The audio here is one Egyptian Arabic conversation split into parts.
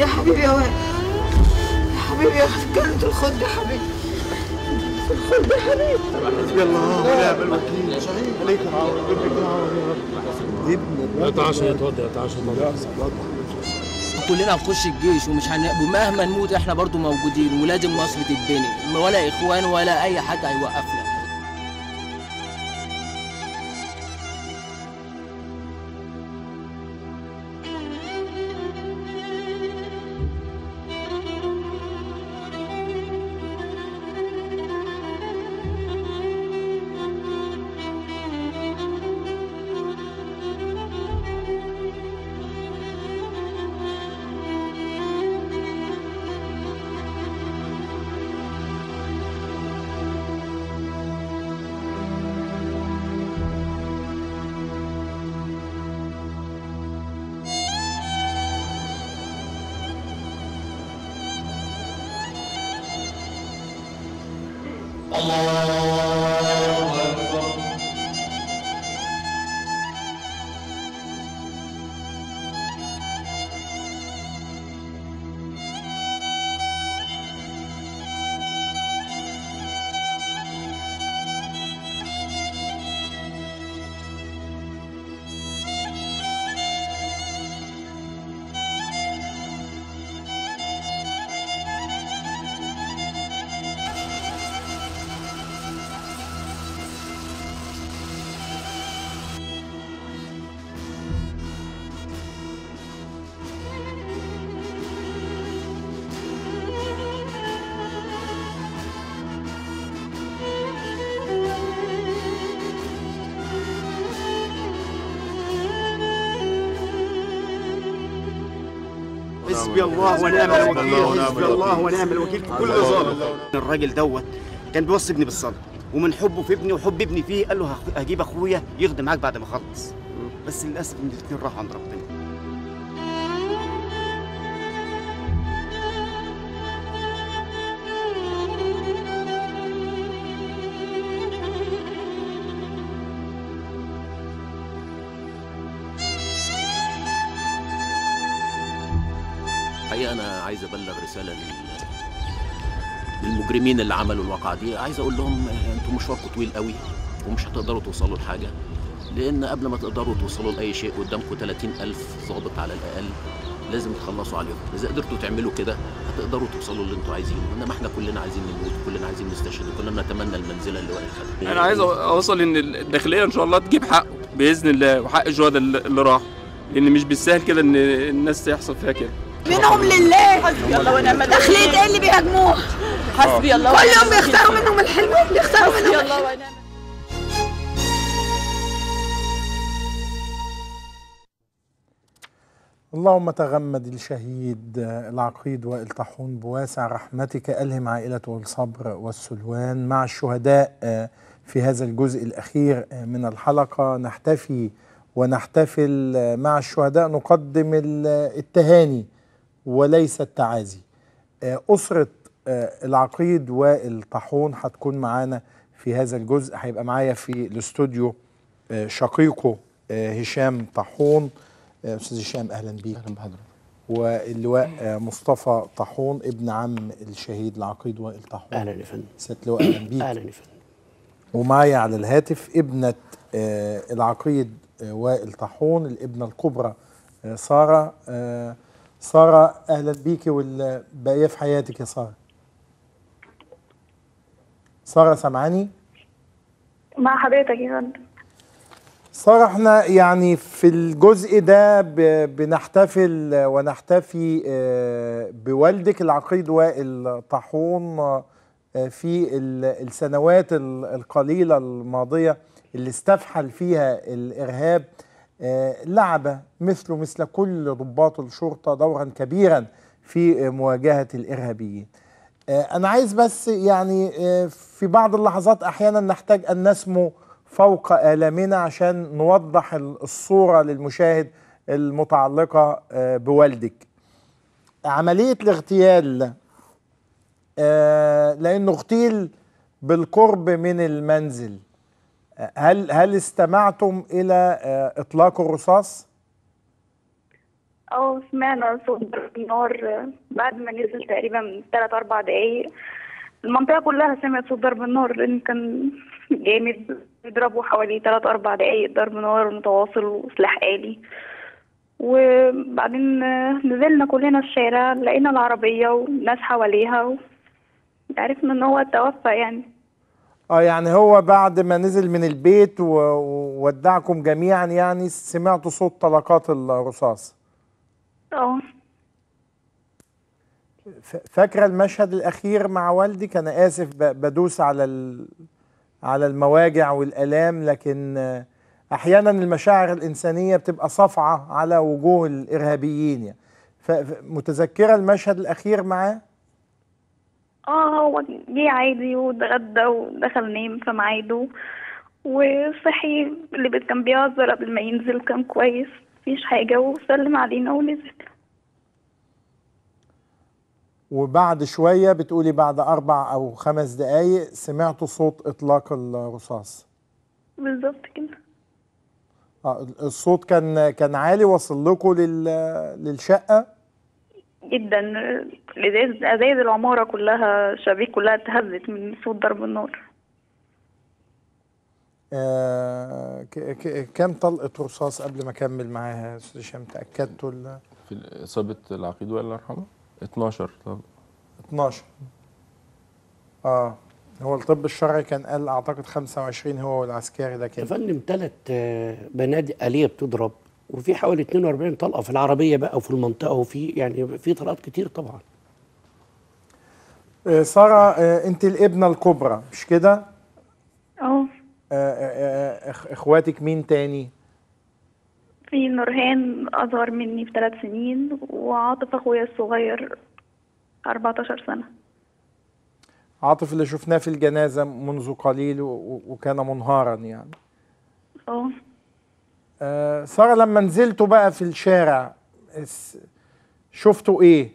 يا حبيبي يا وائل يا حبيبي يا كانت الخد يا حبيبي الخد يا حبيبي حسبي الله ونعم الوكيل عليك العون ربك العون يا رب ابنك يتعشى يتوضى يتعشى كلنا هنخش الجيش ومش هن... ومهما نموت احنا برضو موجودين ولازم مصر تتبني ولا اخوان ولا اي حد هيوقفنا حسبي الله ونعم الوكيل حسبي الله ونعم الوكيل في كل ظالم الراجل دوت كان بيوصي ابني بالصلاه ومن حبه في ابني وحب ابني فيه قال له هخ- هجيب اخويا يخدم معاك بعد ما اخلص بس للاسف ان الاثنين راحوا عند ربنا الحقيقه انا عايز ابلغ رساله لل- للمجرمين اللي عملوا الواقعه دي عايز اقول لهم آه، انتوا مشواركم طويل قوي ومش هتقدروا توصلوا لحاجه لان قبل ما تقدروا توصلوا لاي شيء قدامكم 30000 ضابط على الاقل لازم تخلصوا عليهم اذا قدرتوا تعملوا كده هتقدروا توصلوا اللي انتوا عايزينه انما احنا كلنا عايزين نموت كلنا عايزين نستشهد كلنا نتمنى المنزله اللي وائل خدها انا عايز اوصل ان الداخليه ان شاء الله تجيب حقه باذن الله وحق الشهداء اللي اللي راحوا لان مش بالسهل كده ان الناس يحصل فيها كده منهم لله حسبي الله ونعم الوكيل داخلية ايه اللي بيهاجموه حسبي الله كل يوم بيختاروا منهم الحلوين بيختاروا منهم الله ونعم اللهم تغمد الشهيد العقيد وائل طاحون بواسع رحمتك ألهم عائلته الصبر والسلوان مع الشهداء في هذا الجزء الأخير من الحلقة نحتفي ونحتفل مع الشهداء نقدم التهاني وليس التعازي أسرة العقيد وائل طاحون هتكون معانا في هذا الجزء هيبقى معايا في الاستوديو شقيقه هشام طاحون استاذ هشام اهلا بيك اهلا بحضرتك واللواء مصطفى طاحون ابن عم الشهيد العقيد وائل طاحون اهلا يا فندم سياده اللواء اهلا بيك اهلا يا فندم ومعايا على الهاتف ابنه آه، العقيد آه، وائل طاحون الابنه الكبرى آه، ساره آه، ساره اهلا بيكي والباقيه في حياتك يا ساره ساره سامعاني مع حضرتك يا فندم سارة احنا يعني في الجزء ده ب- بنحتفل ونحتفي آه، بوالدك العقيد وائل طاحون آه، في ال- السنوات ال- القليلة الماضية اللي استفحل فيها الإرهاب آه، لعب مثله مثل كل ضباط الشرطة دورا كبيرا في آه، مواجهة الإرهابيين آه، أنا عايز بس يعني آه، في بعض اللحظات أحيانا نحتاج أن نسمو فوق آلامنا عشان نوضح ال- الصورة للمشاهد المتعلقة آه، بوالدك عملية الاغتيال آه، لأنه اغتيل بالقرب من المنزل آه، هل هل استمعتم إلى آه، إطلاق الرصاص؟ اه سمعنا صوت ضرب النار بعد ما نزل تقريبا تلات أربع دقايق المنطقة كلها سمعت صوت ضرب النار لأن كان جامد بيضربوا حوالي تلات أربع دقايق ضرب نار متواصل وسلاح آلي وبعدين نزلنا كلنا الشارع لقينا العربية وناس حواليها و... عرفنا إن هو توفى يعني اه يعني هو بعد ما نزل من البيت و- وودعكم جميعا يعني سمعتوا صوت طلقات الرصاص اه ف- فاكره المشهد الاخير مع والدك انا اسف ب- بدوس على ال... على المواجع والالام لكن آه، احيانا المشاعر الانسانيه بتبقى صفعه على وجوه الارهابيين يعني ف... ف- متذكره المشهد الاخير معاه اه هو جه عادي واتغدى ودخل نام في ميعاده وصحي اللي بت- كان بيهزر قبل ما ينزل كان كويس مفيش حاجة وسلم علينا ونزل وبعد شويه بتقولي بعد اربع او خمس دقائق سمعتوا صوت اطلاق الرصاص بالظبط كده آه، الصوت كان كان عالي وصل لكم لل... للشقه جدا الازاز ازايز العمارة كلها الشبابيك كلها اتهزت من صوت ضرب النار آه ك... ك... كم طلقه رصاص قبل ما اكمل معاها يا استاذ هشام تاكدتوا ال في إصابة العقيد الله يرحمه 12 طب 12 اه هو الطب الشرعي كان قال اعتقد 25 هو والعسكري ده يا كده فندم ثلاث بنادق آلية بتضرب وفي حوالي 42 طلقة في العربية بقى وفي المنطقة وفي يعني في طلقات كتير طبعا آه ساره آه انت الابنه الكبرى مش كده اه آه آه آه إخ- اخواتك مين تاني في نورهان أصغر مني بثلاث سنين وعاطف أخويا الصغير 14 سنة عاطف اللي شفناه في الجنازه منذ قليل و... و- وكان منهارا يعني اه آه ساره لما نزلتوا بقى في الشارع اس- شفتوا ايه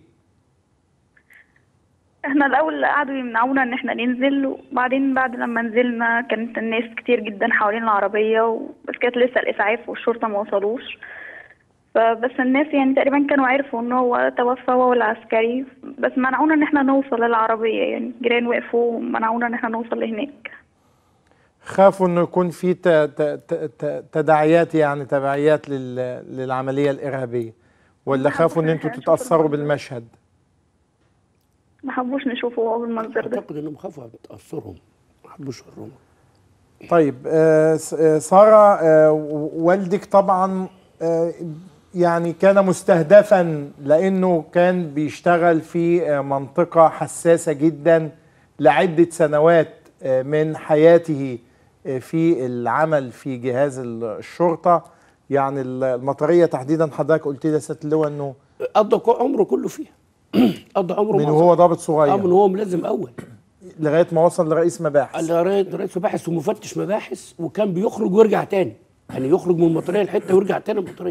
احنا الاول قعدوا يمنعونا ان احنا ننزل وبعدين بعد لما نزلنا كانت الناس كتير جدا حوالين العربية و- بس كانت لسه الاسعاف والشرطة ما وصلوش فبس الناس يعني تقريبا كانوا عرفوا ان هو توفى هو والعسكري بس منعونا ان احنا نوصل للعربية يعني جيران وقفوا ومنعونا ان احنا نوصل لهناك خافوا انه يكون في ت- ت- ت- ت- تداعيات يعني تبعيات لل... للعمليه الارهابيه ولا خافوا ان انتوا تتاثروا بالمشهد ما حبوش نشوفه هو بالمنظر ده أعتقد إنهم خافوا من تأثرهم ما حبوش يوروهم طيب آه، س- آه، ساره آه، و- والدك طبعا آه، يعني كان مستهدفا لانه كان بيشتغل في آه، منطقه حساسه جدا لعده سنوات آه، من حياته آه، في العمل في جهاز ال- الشرطه يعني ال- المطريه تحديدا حضرتك قلت لي يا سياده اللواء انه قضى كو- عمره كله فيها قضى عمره من معظم- وهو ضابط اه صغير من هو ملازم أول لغايه ما وصل لرئيس مباحث رئيس رئيس مباحث ومفتش مباحث وكان بيخرج ويرجع تاني يعني يخرج من المطريه لحته ويرجع تاني المطريه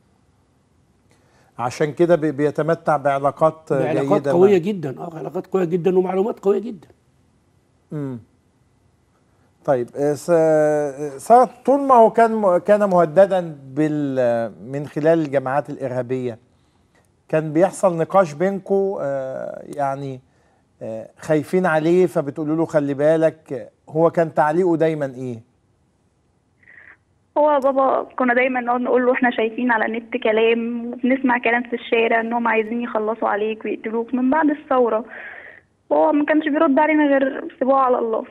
عشان كده بي- بيتمتع بعلاقات آه، علاقات جيده قويه مع- جدا اه علاقات قويه جدا ومعلومات قويه جدا مم. طيب آه، س- آه، سارة طول ما هو كان م- كان مهددا بال من خلال الجماعات الارهابيه كان بيحصل نقاش بينكم يعني آه، خايفين عليه فبتقولوا له خلي بالك آه، هو كان تعليقه دايما ايه؟ هو بابا كنا دايما نقعد نقول له احنا شايفين على النت كلام وبنسمع كلام في الشارع انهم عايزين يخلصوا عليك ويقتلوك من بعد الثورة هو ما كانش بيرد علينا غير سيبوها على الله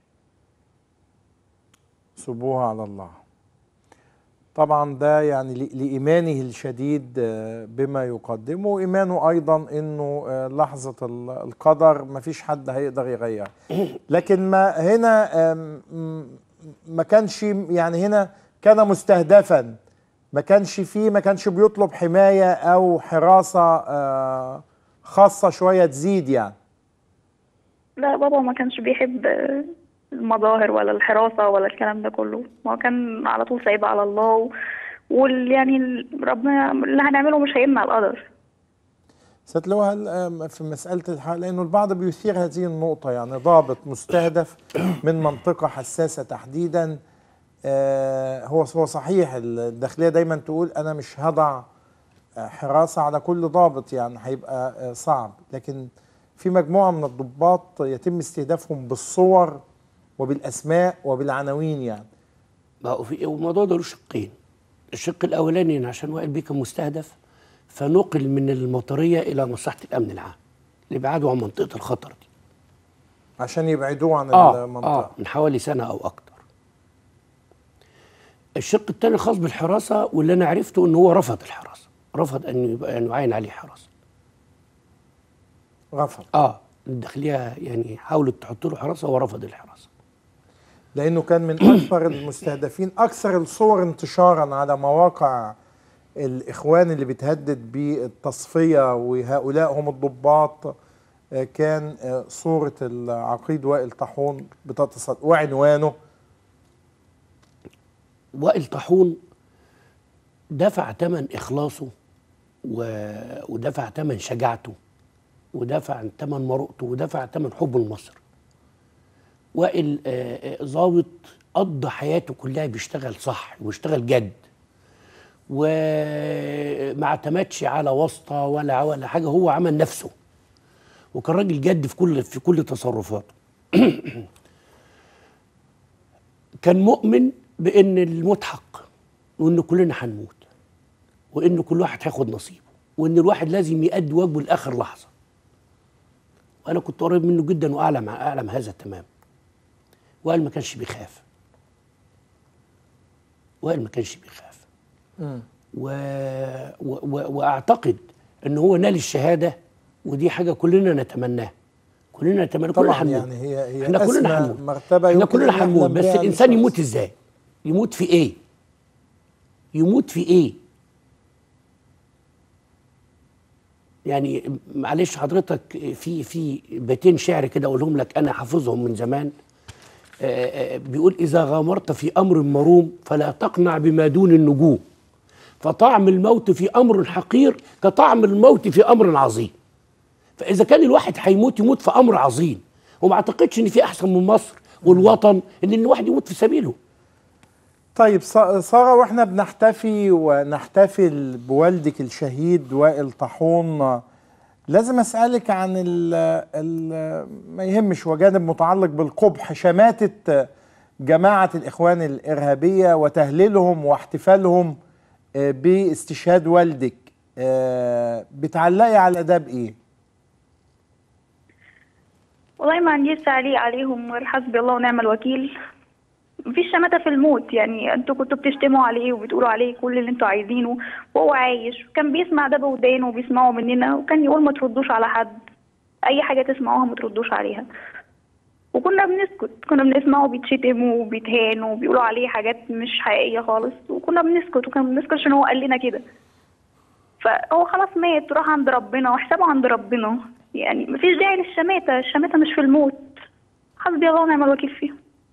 سبوها على الله طبعا ده يعني ل- لإيمانه الشديد آه، بما يقدمه وإيمانه أيضا أنه آه، لحظة ال- القدر مفيش حد هيقدر يغير لكن ما هنا آم، م- ما كانش يعني هنا كان مستهدفا ما كانش فيه ما كانش بيطلب حماية أو حراسة آه، خاصة شوية تزيد يعني لا بابا ما كانش بيحب المظاهر ولا الحراسة ولا الكلام ده كله هو كان على طول سايبها على الله و... وال يعني ال- ربنا اللي هنعمله مش هيمنع القدر سيد لو هل آم، في مسألة الحق لأنه البعض بيثير هذه النقطة يعني ضابط مستهدف من منطقة حساسة تحديدا آه، هو هو صحيح الداخلية دايما تقول أنا مش هضع حراسة على كل ضابط يعني هيبقى آه، صعب لكن في مجموعة من الضباط يتم استهدافهم بالصور وبالأسماء وبالعناوين يعني ما هو في الموضوع ده له شقين الشق الاولاني إن عشان وائل بيه كان مستهدف فنقل من المطريه الى مصلحه الامن العام لابعاده عن منطقه الخطر دي عشان يبعدوه عن آه, المنطقة اه من حوالي سنه او اكتر الشق الثاني الخاص بالحراسه واللي انا عرفته ان هو رفض الحراسه رفض ان يبقى ان يعين عليه حراسه رفض اه الداخليه يعني حاولت تحط له حراسه ورفض الحراسه لأنه كان من أكثر المستهدفين أكثر الصور انتشارا على مواقع الإخوان اللي بتهدد بالتصفية وهؤلاء هم الضباط آه، كان آه، صورة العقيد وائل طاحون بتتصل وعنوانه وائل طاحون دفع ثمن اخلاصه و... ودفع ثمن شجاعته ودفع ثمن مرؤته ودفع ثمن حبه لمصر وائل آه، آه، ضابط قضى حياته كلها بيشتغل صح وبيشتغل جد وما اعتمدش على واسطه ولا ولا حاجه هو عمل نفسه وكان راجل جد في كل في كل تصرفاته كان مؤمن بان الموت حق وان كلنا هنموت وان كل واحد هياخد نصيبه وان الواحد لازم يأدي واجبه لاخر لحظه وانا كنت قريب منه جدا واعلم اعلم هذا تمام وائل ما كانش بيخاف وائل ما كانش بيخاف و... و... و... واعتقد ان هو نال الشهاده ودي حاجه كلنا نتمناها كلنا نتمنى كلنا طبعا هنموت يعني هي هي احنا كلنا أسمى هنموت مرتبة احنا يمكن كلنا أن هنموت نحلم بس بها الانسان مش يموت ازاي يموت في ايه يموت في ايه يعني معلش حضرتك في في بيتين شعر كده اقولهم لك انا حافظهم من زمان آه، آه، بيقول اذا غامرت في امر مروم فلا تقنع بما دون النجوم فطعم الموت في امر حقير كطعم الموت في امر عظيم فاذا كان الواحد هيموت يموت في امر عظيم وما اعتقدش ان في احسن من مصر والوطن ان الواحد يموت في سبيله طيب سا- سارة واحنا بنحتفي ونحتفل بوالدك الشهيد وائل طاحون لازم اسالك عن ال ال ما يهمش وجانب متعلق بالقبح شماتة جماعة الاخوان الارهابية وتهليلهم واحتفالهم آه، باستشهاد والدك آه، بتعلقي على ده بايه؟ والله ما عنديش تعليق عليهم غير حسبي الله ونعم الوكيل مفيش شماتة في الموت يعني انتوا كنتوا بتشتموا عليه وبتقولوا عليه كل اللي انتوا عايزينه وهو عايش كان بيسمع ده بودانه وبيسمعوا مننا وكان يقول ما تردوش على حد اي حاجة تسمعوها ما تردوش عليها وكنا بنسكت كنا بنسمعه بيتشتم وبيتهان وبيقولوا عليه حاجات مش حقيقية خالص وكنا بنسكت وكنا بنسكت عشان هو قال لنا كده فهو خلاص مات راح عند ربنا وحسابه عند ربنا يعني مفيش داعي للشماتة الشماتة مش في الموت حسبي الله ونعم الوكيل فيه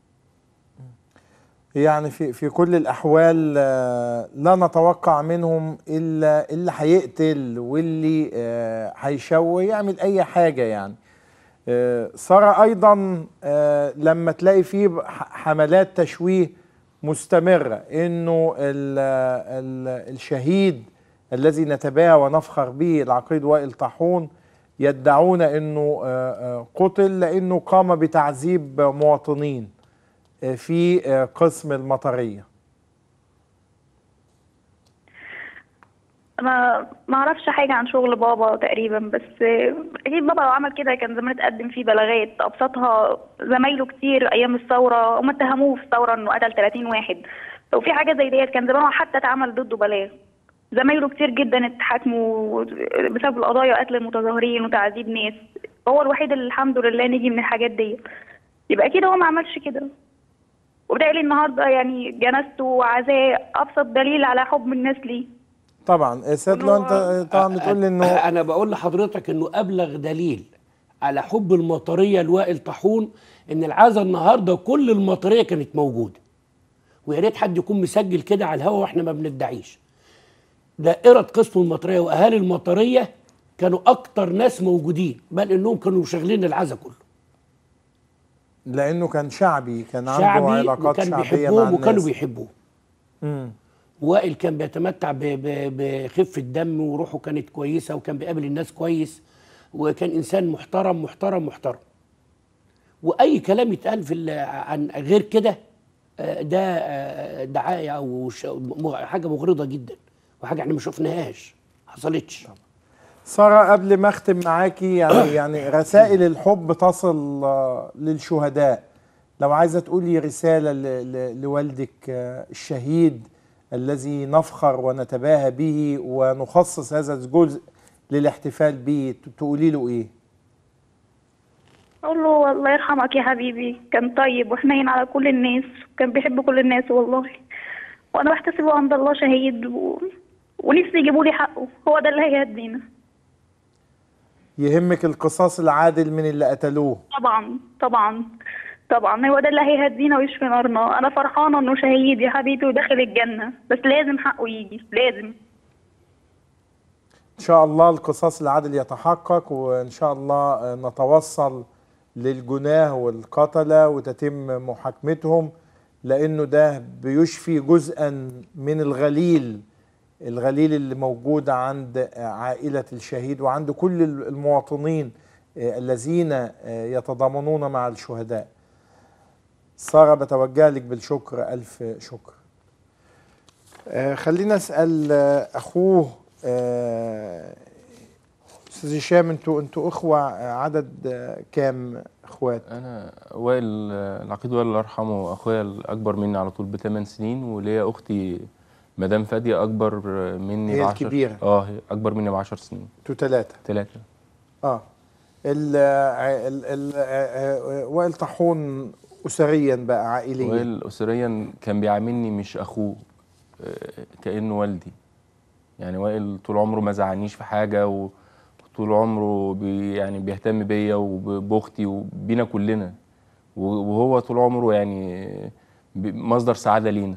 يعني في في كل الاحوال آه، لا نتوقع منهم الا اللي هيقتل واللي آه، هيشوه يعمل اي حاجه يعني آه، ساره ايضا آه، لما تلاقي فيه ح- حملات تشويه مستمره انه ال ال الشهيد الذي نتباهى ونفخر به العقيد وائل طاحون يدعون انه آه، آه، قتل لانه قام بتعذيب مواطنين في قسم المطريه انا ما اعرفش حاجه عن شغل بابا تقريبا بس اكيد بابا لو عمل كده كان زمان اتقدم فيه بلاغات ابسطها زمايله كتير ايام الثوره هم اتهموه في الثوره انه قتل 30 واحد لو في حاجه زي ديت كان زمان حتى اتعمل ضده بلاغ زمايله كتير جدا اتحاكموا بسبب القضايا قتل المتظاهرين وتعذيب ناس هو الوحيد اللي الحمد لله نجي من الحاجات دي يبقى اكيد هو ما عملش كده وبالتالي النهارده يعني جنازته وعزاء ابسط دليل على حب الناس ليه طبعا سيد لو انت طبعا بتقول لي انه انا بقول لحضرتك انه ابلغ دليل على حب المطريه لوائل طاحون ان العزا النهارده كل المطريه كانت موجوده ويا ريت حد يكون مسجل كده على الهوا واحنا ما بندعيش دائره قسم المطريه واهالي المطريه كانوا اكتر ناس موجودين بل انهم كانوا شغالين العزا كله لانه كان شعبي كان عنده شعبي علاقات وكان شعبيه مع بيحبوهم وكانوا الناس بيحبوه مم. وائل كان بيتمتع ب- ب- بخفه دم وروحه كانت كويسه وكان بيقابل الناس كويس وكان انسان محترم محترم محترم واي كلام يتقال في ال- عن غير كده آه، ده آه، دعايه او ش- م- حاجه مغرضه جدا وحاجه احنا ما شفناهاش حصلتش ساره قبل ما اختم معاكي يعني يعني رسائل الحب تصل آه، للشهداء لو عايزه تقولي رساله ل- ل- لوالدك آه، الشهيد الذي نفخر ونتباهى به ونخصص هذا الجزء للاحتفال به ت- تقولي له ايه اقول له الله يرحمك يا حبيبي كان طيب وحنين على كل الناس وكان بيحب كل الناس والله وانا بحتسبه عند الله شهيد و... ونفسي يجيبوا لي حقه هو ده اللي هيهدينا يهمك القصاص العادل من اللي قتلوه طبعا طبعا طبعا هو ده اللي هيهدينا ويشفي نارنا انا فرحانه انه شهيد يا حبيبي وداخل الجنه بس لازم حقه يجي لازم ان شاء الله القصاص العادل يتحقق وان شاء الله آه، نتوصل للجناه والقتلة وتتم محاكمتهم لانه ده بيشفي جزءا من الغليل الغليل اللي موجود عند آه، عائلة الشهيد وعند كل المواطنين آه، الذين آه، يتضامنون مع الشهداء سارة بتوجه لك بالشكر ألف شكر آه، خلينا اسال آه، اخوه آه، استاذ هشام انتوا انتوا اخوه آه، عدد آه، كام اخوات انا وائل آه، العقيد وائل الله يرحمه اخويا الاكبر مني على طول بثمان سنين وليا اختي مدام فاديه اكبر آه، مني هي بعشر الكبيرة. اه هي اكبر مني بعشر سنين انتوا ثلاثه ثلاثه اه ال آه، ال ال آه، آه، وائل طاحون اسريا بقى عائليا وائل اسريا كان بيعاملني مش اخوه آه، كانه والدي يعني وائل طول عمره ما زعلنيش في حاجه و- وطول عمره بي يعني بيهتم بيا وباختي وبينا كلنا و- وهو طول عمره يعني ب- مصدر سعاده لينا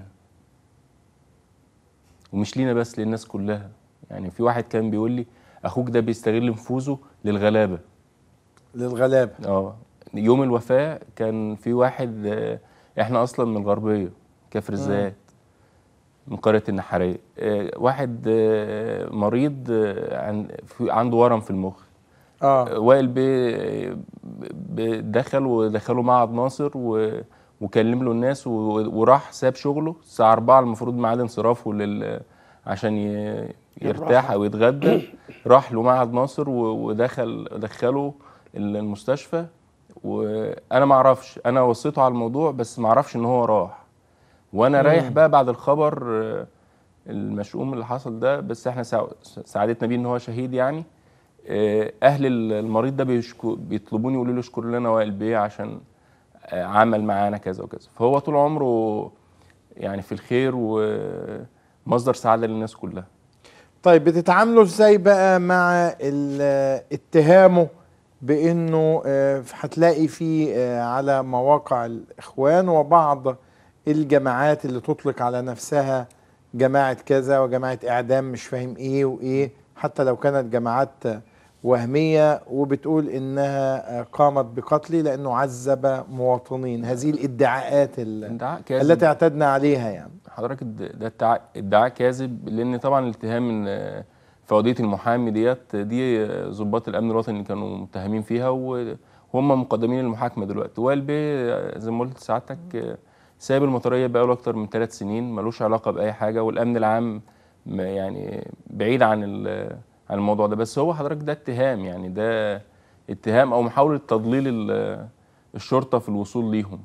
ومش لينا بس للناس كلها يعني في واحد كان بيقول لي اخوك ده بيستغل نفوذه للغلابه للغلابه اه يوم الوفاه كان في واحد آه، احنا اصلا من الغربيه كفر الزيات من قريه النحاريه آه، واحد آه، مريض آه، عن- في- عنده ورم في المخ اه وائل بي بي- دخل ودخله معهد ناصر و وكلم له الناس و- وراح ساب شغله الساعه 4 المفروض ميعاد انصرافه لل عشان ي- يرتاح او يتغدى راح له معهد ناصر و- ودخل دخله المستشفى وانا ما اعرفش انا وصيته على الموضوع بس ما اعرفش ان هو راح وانا مم. رايح بقى بعد الخبر آه، المشؤوم اللي حصل ده بس احنا سع- سعادتنا بيه ان هو شهيد يعني آه، اهل ال- المريض ده بيشكو بيطلبوني يقولوا له اشكر لنا وائل بيه عشان آه، عمل معانا كذا وكذا فهو طول عمره يعني في الخير ومصدر سعاده للناس كلها طيب بتتعاملوا ازاي بقى مع ال- اتهامه بانه آه، هتلاقي في آه، على مواقع الاخوان وبعض الجماعات اللي تطلق على نفسها جماعة كذا وجماعة اعدام مش فاهم ايه وايه حتى لو كانت جماعات وهمية وبتقول انها آه، قامت بقتلي لانه عذب مواطنين هذه الادعاءات ال- ادعاء كاذب التي اعتدنا عليها يعني حضرتك الد- ده ادعاء ادعاء كاذب لان طبعا الاتهام ان آه، في قضيه المحامي ديت دي آه، ضباط الامن الوطني اللي كانوا متهمين فيها و- وهم مقدمين المحاكمه دلوقتي وائل بيه آه، زي ما قلت لسعادتك آه، سايب المطريه بقاله اكتر من ثلاث سنين ملوش علاقه باي حاجه والامن العام م- يعني بعيد عن ال- عن الموضوع ده بس هو حضرتك ده اتهام يعني ده اتهام او محاوله تضليل ال- الشرطه في الوصول ليهم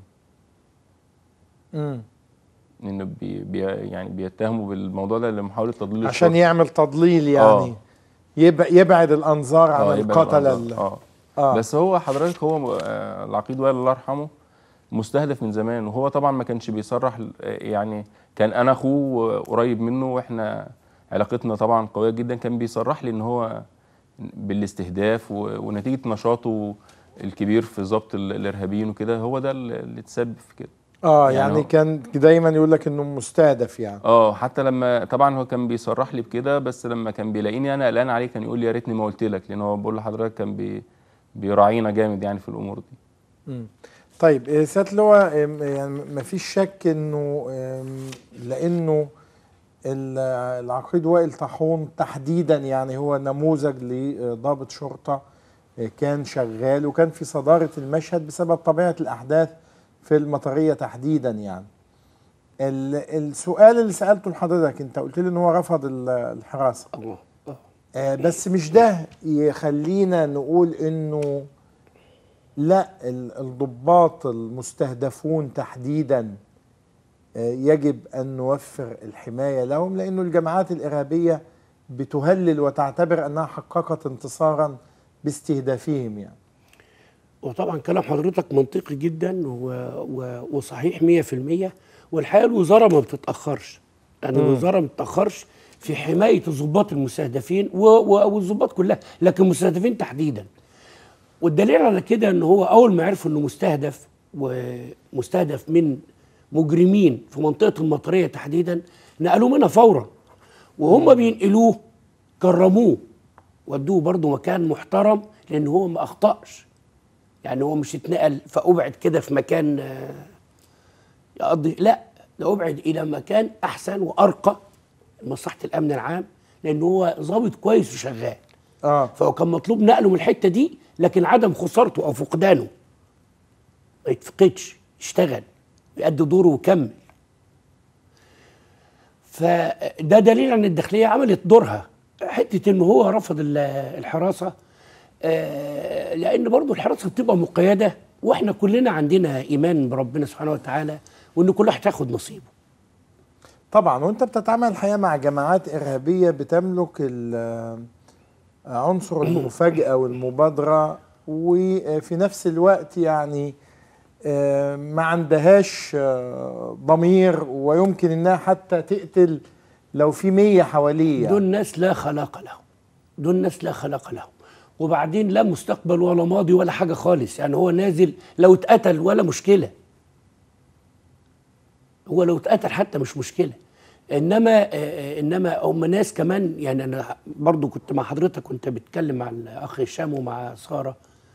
مم. انه بي بي يعني بيتهموا بالموضوع ده لمحاوله تضليل عشان الشرطة. يعمل تضليل يعني آه. يب- يبعد الانظار عن آه، يبقى القتله الأنظار. ال- اه آه. بس هو حضرتك هو آه، العقيد وائل الله يرحمه مستهدف من زمان وهو طبعا ما كانش بيصرح ل- آه، يعني كان انا اخوه قريب منه واحنا علاقتنا طبعا قويه جدا كان بيصرح لي ان هو بالاستهداف و- ونتيجه نشاطه الكبير في ضبط ال- الارهابيين وكده هو ده اللي اللي تسبب في كده اه يعني يعني, هو- كان دايما يقول لك انه مستهدف يعني اه حتى لما طبعا هو كان بيصرح لي بكده بس لما كان بيلاقيني انا قلقان عليه كان يقول لي يا ريتني ما قلت لك لان هو بقول لحضرتك كان بي بيراعينا جامد يعني في الامور دي مم. طيب آه، سياده اللواء آم، يعني ما فيش شك انه آم، لانه ال- العقيد وائل طاحون تحديدا يعني هو نموذج لضابط شرطة كان شغال وكان في صدارة المشهد بسبب طبيعة الأحداث في المطرية تحديدا يعني ال- السؤال اللي سألته لحضرتك انت قلت لي ان هو رفض ال- الحراسة اه اه آه، بس مش ده يخلينا نقول انه لا ال- الضباط المستهدفون تحديدا آه، يجب ان نوفر الحمايه لهم لانه الجماعات الارهابيه بتهلل وتعتبر انها حققت انتصارا باستهدافهم يعني وطبعا كلام حضرتك منطقي جدا و... و... وصحيح 100% والحقيقه الوزاره ما بتتاخرش يعني مم. الوزاره ما بتتاخرش في حمايه الضباط المستهدفين و... و... والضباط كلها لكن المستهدفين تحديدا والدليل على كده ان هو اول ما عرفوا انه مستهدف ومستهدف من مجرمين في منطقه المطريه تحديدا نقلوه منها فورا وهم بينقلوه كرموه ودوه برضه مكان محترم لان هو ما اخطاش يعني هو مش اتنقل فابعد كده في مكان آه، يقضي لا ده ابعد الى مكان احسن وارقى لمصلحه الامن العام لان هو ظابط كويس وشغال اه فهو كان مطلوب نقله من الحته دي لكن عدم خسارته او فقدانه ما يتفقدش يشتغل يأدي دوره ويكمل فده دليل ان الداخليه عملت دورها حته ان هو رفض ال- الحراسه آه، لان برضو الحراسه بتبقى مقيده واحنا كلنا عندنا ايمان بربنا سبحانه وتعالى وان كل واحد هياخد نصيبه طبعا وانت بتتعامل الحقيقه مع جماعات ارهابيه بتملك ال- عنصر المفاجاه والمبادره وفي نفس الوقت يعني آه، ما عندهاش آه، ضمير ويمكن انها حتى تقتل لو في مية حواليه يعني. دول ناس لا خلاق لهم دول ناس لا خلاق لهم وبعدين لا مستقبل ولا ماضي ولا حاجه خالص يعني هو نازل لو اتقتل ولا مشكله هو لو اتقتل حتى مش مشكله انما آه، آه، انما هم ناس كمان يعني انا برضو كنت مع حضرتك كنت بتكلم مع الاخ هشام ومع ساره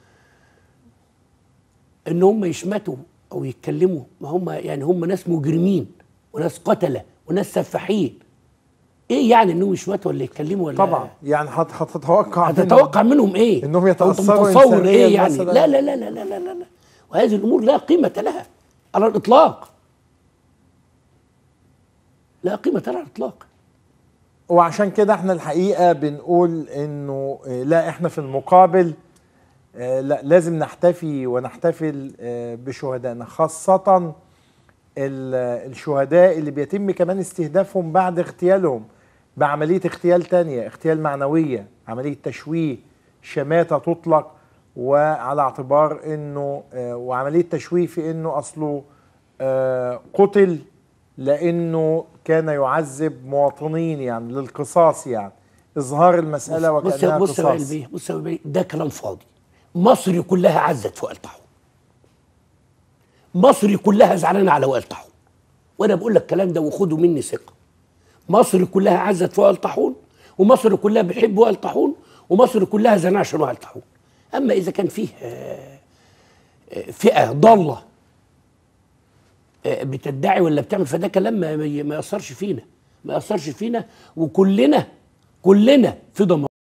ان هم يشمتوا او يتكلموا ما هم يعني هم ناس مجرمين وناس قتله وناس سفاحين ايه يعني انهم يشمتوا ولا يتكلموا ولا طبعا يعني هت- هتتوقع منهم هتتوقع منهم ايه انهم أو أنت يتاثروا متصور إنسانياً ايه يعني مثلاً؟ لا لا لا لا لا لا لا لا وهذه الامور لا قيمه لها على الاطلاق لا قيمه لها على الاطلاق وعشان كده احنا الحقيقه بنقول انه آه، لا احنا في المقابل آه، لا لازم نحتفي ونحتفل آه، بشهدائنا خاصه ال- الشهداء اللي بيتم كمان استهدافهم بعد اغتيالهم بعمليه اغتيال تانية اغتيال معنويه عمليه تشويه شماته تطلق وعلى اعتبار انه آه، وعمليه تشويه في انه اصله آه، قتل لانه كان يعذب مواطنين يعني للقصاص يعني اظهار المساله بص وكانها بص يا وائل قصاص بيه بص يا وائل بيه ده كلام فاضي مصر كلها عزت في وائل طاحون مصر كلها زعلانه على وائل طاحون وانا بقول لك الكلام ده وخدوا مني ثقه مصر كلها عزت في وائل طاحون ومصر كلها بتحب وائل طاحون ومصر كلها زعلانه عشان وائل طاحون اما اذا كان فيه آه، آه، فئه ضاله آه، بتدعي ولا بتعمل فده كلام ما ما ياثرش فينا ما ياثرش فينا وكلنا كلنا في ضمان